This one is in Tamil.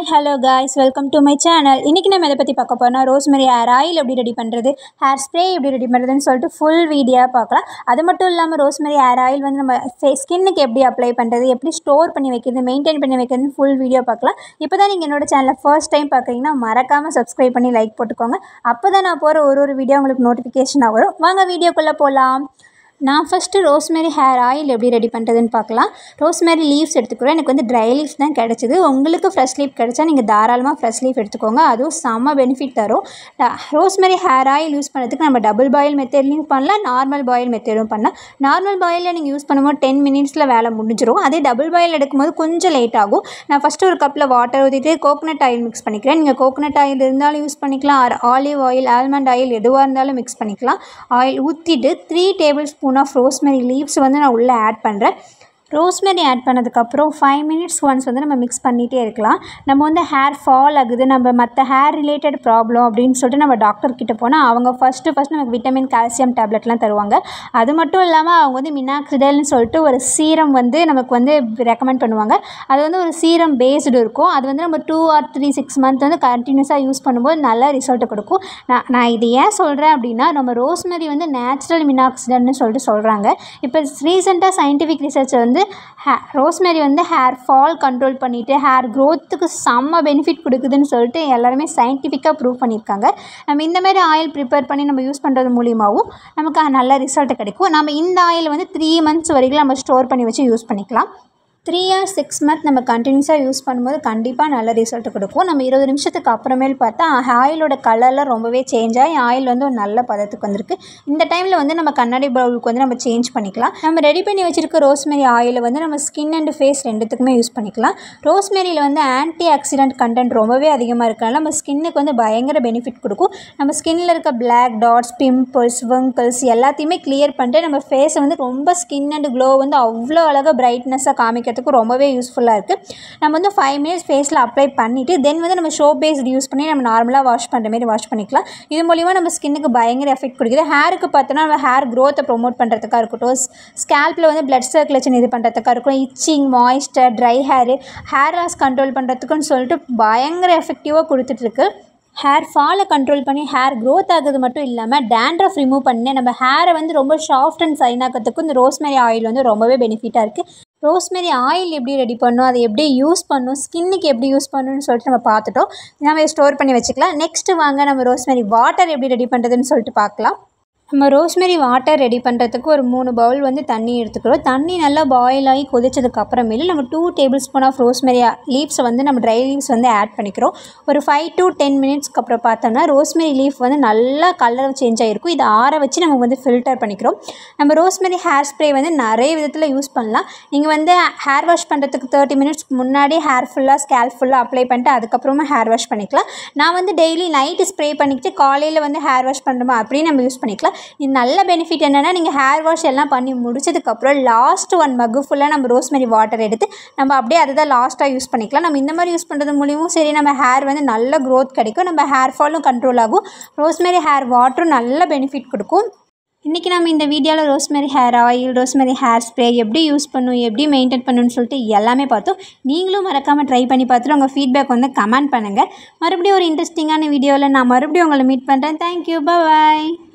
hello guys welcome to my channel இன்றைக்கி நம்ம எதை பற்றி பார்க்க போறோம்னா ரோஸ்மெரி ஹேர் ஆயில் எப்படி ரெடி பண்ணுறது ஹேர் ஸ்ப்ரே எப்படி ரெடி பண்ணுறதுன்னு சொல்லிட்டு ஃபுல் வீடியோவாக பார்க்கலாம் அது மட்டும் இல்லாமல் ரோஸ்மெரி ஹேர் ஆயில் வந்து நம்ம ஃபேஸ் ஸ்கின்னுக்கு எப்படி அப்ளை பண்ணுறது எப்படி ஸ்டோர் பண்ணி வைக்கிறது மெயின்டைன் பண்ணி வைக்கிறதுன்னு ஃபுல் வீடியோ பார்க்கலாம் இப்போ தான் நீங்கள் என்னோட சேனலை ஃபர்ஸ்ட் டைம் பார்க்குறீங்கன்னா மறக்காமல் சப்ஸ்கிரைப் பண்ணி லைக் போட்டுக்கோங்க அப்போ தான் நான் போகிற ஒரு ஒரு வீடியோ உங்களுக்கு நோட்டிஃபிகேஷனாக வரும் வாங்க வீடியோக்குள்ளே போகலாம் நான் ஃபஸ்ட்டு ரோஸ்மெரி ஹேர் ஆயில் எப்படி ரெடி பண்ணுறதுன்னு பார்க்கலாம் ரோஸ்மெரி லீவ்ஸ் எடுத்துக்கிறோம் எனக்கு வந்து ட்ரை லீவ்ஸ் தான் கிடச்சிது உங்களுக்கு ஃப்ரெஷ் லீஃப் கிடச்சா நீங்கள் தாராளமாக ஃப்ரெஷ் லீஃப் எடுத்துக்கோங்க அதுவும் செம்ம பெனிஃபிட் தரும் ரோஸ்மெரி ஹேர் ஆயில் யூஸ் பண்ணுறதுக்கு நம்ம டபுள் பாயில் மெத்தட்லையும் பண்ணலாம் நார்மல் பாயில் மெத்தடும் பண்ணலாம் நார்மல் பாயிலில் நீங்கள் யூஸ் பண்ணும்போது டென் மினிட்ஸில் வேலை முடிஞ்சிடும் அதே டபுள் பாயில் எடுக்கும்போது கொஞ்சம் லேட் ஆகும் நான் ஃபஸ்ட்டு ஒரு கப்பில் வாட்டர் ஊற்றிட்டு கோகனட் ஆயில் மிக்ஸ் பண்ணிக்கிறேன் நீங்கள் கோகனட் ஆயில் இருந்தாலும் யூஸ் பண்ணிக்கலாம் or olive oil almond oil எதுவாக இருந்தாலும் மிக்ஸ் பண்ணிக்கலாம் ஆயில் ஊற்றிட்டு three tablespoon of rosemary leaves வந்து நான் உள்ளே ஆட் பண்ணுறேன் ரோஸ்மெரி ஆட் பண்ணதுக்கப்புறம் ஃபைவ் மினிட்ஸ் ஒன்ஸ் வந்து நம்ம மிக்ஸ் பண்ணிகிட்டே இருக்கலாம் நம்ம வந்து ஹேர் ஃபால் ஆகுது நம்ம மற்ற ஹேர் ரிலேட்டட் ப்ராப்ளம் அப்படின்னு சொல்லிட்டு நம்ம டாக்டர் கிட்ட போனால் அவங்க ஃபஸ்ட்டு ஃபஸ்ட் நமக்கு விட்டமின் கால்சியம் டேப்லெட்லாம் தருவாங்க அது மட்டும் இல்லாமல் அவங்க வந்து மினாக்ரிடல்னு சொல்லிட்டு ஒரு சீரம் வந்து நமக்கு வந்து ரெக்கமெண்ட் பண்ணுவாங்க அது வந்து ஒரு சீரம் பேஸ்டு இருக்கும் அது வந்து நம்ம two or three six month வந்து கண்டினியூஸாக யூஸ் பண்ணும்போது நல்ல ரிசல்ட் கொடுக்கும் நான் நான் இது ஏன் சொல்கிறேன் அப்படின்னா நம்ம ரோஸ்மெரி வந்து நேச்சுரல் மினாக்சிடல்னு சொல்லிட்டு சொல்கிறாங்க இப்போ ரீசெண்டாக சயின்டிஃபிக் ரிசர்ச் வந்து ஹே ரோஸ்மெரி வந்து ஹேர் ஃபால் கண்ட்ரோல் பண்ணிவிட்டு ஹேர் க்ரோத்துக்கு செம்ம பெனிஃபிட் கொடுக்குதுன்னு சொல்லிட்டு எல்லாருமே சயின்டிஃபிக்காக ப்ரூவ் பண்ணியிருக்காங்க நம்ம இந்த மாதிரி ஆயில் ப்ரிப்பேர் பண்ணி நம்ம யூஸ் பண்ணுறது மூலியமாகவும் நமக்கு நல்ல ரிசல்ட் கிடைக்கும் நம்ம இந்த ஆயில் வந்து த்ரீ மந்த்ஸ் வரைக்கும் நம்ம ஸ்டோர் பண்ணி வச்சு யூஸ் பண்ணிக்கலாம் த்ரீ ஆர் சிக்ஸ் மந்த் நம்ம கண்டினியூஸாக யூஸ் பண்ணும்போது கண்டிப்பாக நல்ல ரிசல்ட் கொடுக்கும் நம்ம இருபது நிமிஷத்துக்கு அப்புறமேல் பார்த்தா ஆயிலோட கலரில் ரொம்பவே சேஞ்ச் ஆகி ஆயில் வந்து ஒரு நல்ல பதத்துக்கு வந்திருக்கு இந்த டைமில் வந்து நம்ம கண்ணாடி பவுலுக்கு வந்து நம்ம சேஞ்ச் பண்ணிக்கலாம் நம்ம ரெடி பண்ணி வச்சுருக்க ரோஸ்மெரி ஆயிலை வந்து நம்ம ஸ்கின் அண்ட் ஃபேஸ் ரெண்டுத்துக்குமே யூஸ் பண்ணிக்கலாம் ரோஸ்மெரியில் வந்து ஆன்டி ஆக்சிடென்ட் கண்டென்ட் ரொம்பவே அதிகமாக இருக்கனால நம்ம ஸ்கின்னுக்கு வந்து பயங்கர பெனிஃபிட் கொடுக்கும் நம்ம ஸ்கின்னில் இருக்க பிளாக் டாட்ஸ் பிம்பிள்ஸ் வெங்கிள்ஸ் எல்லாத்தையுமே கிளியர் பண்ணிட்டு நம்ம ஃபேஸை வந்து ரொம்ப ஸ்கின் அண்ட் க்ளோ வந்து அவ்வளோ அழகாக பிரைட்னஸாக காமிக்கிறதுக்கு ரொம்பவே யூஸ்ஃபுல்லாக இருக்குது நம்ம வந்து ஃபைவ் மினிட்ஸ் ஃபேஸில் அப்ளை பண்ணிவிட்டு தென் வந்து நம்ம ஷோப் பேஸ்ட் யூஸ் பண்ணி நம்ம நார்மலாக வாஷ் பண்ணுற மாதிரி வாஷ் பண்ணிக்கலாம் இது மூலிமா நம்ம ஸ்கின்னுக்கு பயங்கர எஃபெக்ட் கொடுக்குது ஹேருக்கு பார்த்தோன்னா நம்ம ஹேர் க்ரோத்தை ப்ரொமோட் பண்ணுறதுக்காக இருக்கட்டும் ஸ்கேல்பில் வந்து பிளட் சர்க்குலேஷன் இது பண்ணுறதுக்காக இருக்கும் itching moisture dry hair hair loss control பண்ணுறதுக்குன்னு சொல்லிட்டு பயங்கர எஃபெக்டிவாக கொடுத்துட்ருக்கு ஹேர் ஃபாலை கண்ட்ரோல் பண்ணி ஹேர் க்ரோத் ஆகுது மட்டும் இல்லாமல் டேண்ட்ரஃப் ரிமூவ் பண்ணி நம்ம ஹேரை வந்து ரொம்ப சாஃப்ட் அண்ட் சைன் ஆக்கிறதுக்கும் இந்த ரோஸ்மெரி ஆயில் வந்து ரொம்பவே பெனிஃபிட்டாக இருக்குது ரோஸ்மெரி ஆயில் எப்படி ரெடி பண்ணணும் அதை எப்படி யூஸ் பண்ணணும் ஸ்கின்னுக்கு எப்படி யூஸ் பண்ணணும்னு சொல்லிட்டு நம்ம பார்த்துட்டோம் நம்ம ஸ்டோர் பண்ணி வச்சுக்கலாம் நெக்ஸ்ட்டு வாங்க நம்ம ரோஸ்மெரி வாட்டர் எப்படி ரெடி பண்ணுறதுன்னு சொல்லிட்டு பார்க்கலாம் நம்ம ரோஸ்மெரி வாட்டர் ரெடி பண்ணுறதுக்கு ஒரு மூணு பவுல் வந்து தண்ணி எடுத்துக்கிறோம் தண்ணி நல்லா பாயில் ஆகி கொதிச்சதுக்கு அப்புறமேல நம்ம two tablespoon of rosemary லீவ்ஸை வந்து நம்ம ட்ரை லீவ்ஸ் வந்து ஆட் பண்ணிக்கிறோம் ஒரு ஃபைவ் டு டென் மினிட்ஸ்க்கு அப்புறம் பார்த்தோம்னா ரோஸ்மெரி லீஃப் வந்து நல்லா கலர் சேஞ்ச் ஆகிருக்கும் இதை ஆற வச்சு நம்ம வந்து ஃபில்டர் பண்ணிக்கிறோம் நம்ம ரோஸ்மெரி ஹேர் ஸ்ப்ரே வந்து நிறைய விதத்தில் யூஸ் பண்ணலாம் நீங்கள் வந்து ஹேர் வாஷ் பண்ணுறதுக்கு தேர்ட்டி மினிட்ஸ்க்கு முன்னாடி ஹேர் ஃபுல்லாக ஸ்கேல் ஃபுல்லாக அப்ளை பண்ணிட்டு அதுக்கப்புறமா ஹேர் வாஷ் பண்ணிக்கலாம் நான் வந்து டெய்லி நைட்டு ஸ்ப்ரே பண்ணிக்கிட்டு காலையில் வந்து ஹேர் வாஷ் பண்ணுறோமா அப்படியே நம்ம யூஸ் பண்ணிக்கலாம் இது நல்ல பெனிஃபிட் என்னென்னா நீங்கள் ஹேர் வாஷ் எல்லாம் பண்ணி முடிச்சதுக்கப்புறம் லாஸ்ட் ஒன் மக்கு ஃபுல்லாக நம்ம ரோஸ்மெரி வாட்டர் எடுத்து நம்ம அப்படியே அதை தான் லாஸ்ட்டாக யூஸ் பண்ணிக்கலாம் நம்ம இந்த மாதிரி யூஸ் பண்ணுறது மூலியமும் சரி நம்ம ஹேர் வந்து நல்ல க்ரோத் கிடைக்கும் நம்ம ஹேர் ஃபாலும் கண்ட்ரோல் ஆகும் ரோஸ்மெரி ஹேர் வாட்டரும் நல்ல பெனிஃபிட் கொடுக்கும் இன்றைக்கி நம்ம இந்த வீடியோவில் rosemary hair oil rosemary hair spray எப்படி யூஸ் பண்ணும் எப்படி மெயின்டைன் பண்ணணும்னு சொல்லிட்டு எல்லாமே பார்த்தோம் நீங்களும் மறக்காமல் ட்ரை பண்ணி பார்த்துட்டு உங்கள் ஃபீட்பேக் வந்து கமெண்ட் பண்ணுங்கள் மறுபடியும் ஒரு இன்ட்ரெஸ்டிங்கான வீடியோவில் நான் மறுபடியும் உங்களை மீட் பண்ணுறேன் தேங்க்யூ பாய்